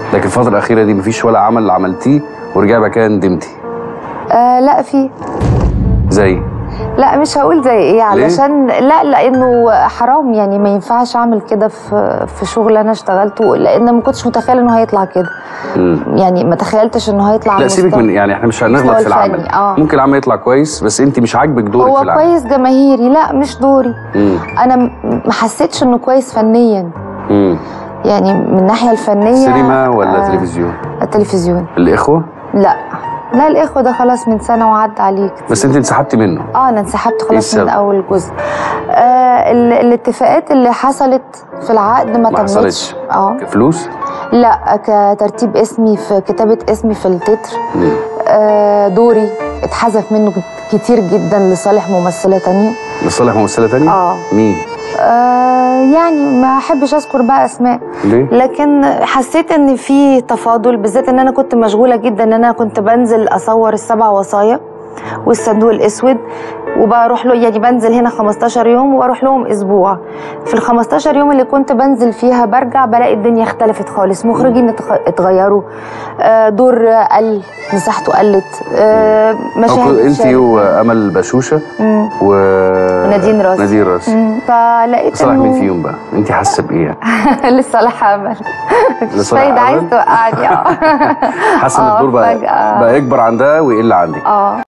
لكن الفتره الاخيره دي مفيش ولا عمل عملتيه ورجع بقى كده ندمتي آه لا في زي لا مش هقول زي ايه علشان لا لانه حرام يعني ما ينفعش اعمل كده في في شغل انا اشتغلته لان ما كنتش متخيله انه هيطلع كده مم. يعني ما تخيلتش انه هيطلع على لا سيبك المستوى- من يعني احنا مش هنغلط المستوى في العمل الفني، آه. ممكن العمل يطلع كويس بس انت مش عاجبك دورك في هو العمل كويس جماهيري لا مش دوري مم. انا م- ما حسيتش انه كويس فنيا مم. يعني من الناحيه الفنيه سينما ولا آه، تلفزيون التلفزيون الاخوه لا لا الاخوه ده خلاص من سنه وعدى عليه كتير. بس انت انسحبتي منه اه انا انسحبت خلاص السبب؟ من اول جزء آه ال- الاتفاقات اللي حصلت في العقد ما, ما تمتش حصلتش. اه كفلوس لا كترتيب اسمي في كتابه اسمي في التتر مم. آه دوري اتحذف منه كتير جدا لصالح ممثله تانية لصالح ممثله تانية اه مين آه يعني ما احبش اذكر بقى اسماء ليه لكن حسيت ان في تفاضل بالذات ان انا كنت مشغوله جدا ان انا كنت بنزل اصور السبع وصايا والصندوق الاسود وبروح له يعني بنزل هنا 15 يوم واروح لهم اسبوع في ال 15 يوم اللي كنت بنزل فيها برجع بلاقي الدنيا اختلفت خالص مخرجين اتغ- اتغيروا آه، دور قل مساحته قلت آه، مشاهد انت اتشالت. وامل بشوشه مم. و نادين راس. نادين راس مم. فلقيت صالح مين انه فيهم بقى انت حاسه بايه لسه لها امل مش لصالح فايده عايز أمل؟ توقعني اه حاسه ان آه، الدور بقى فجأة. بقى يكبر عندها ويقل عندك اه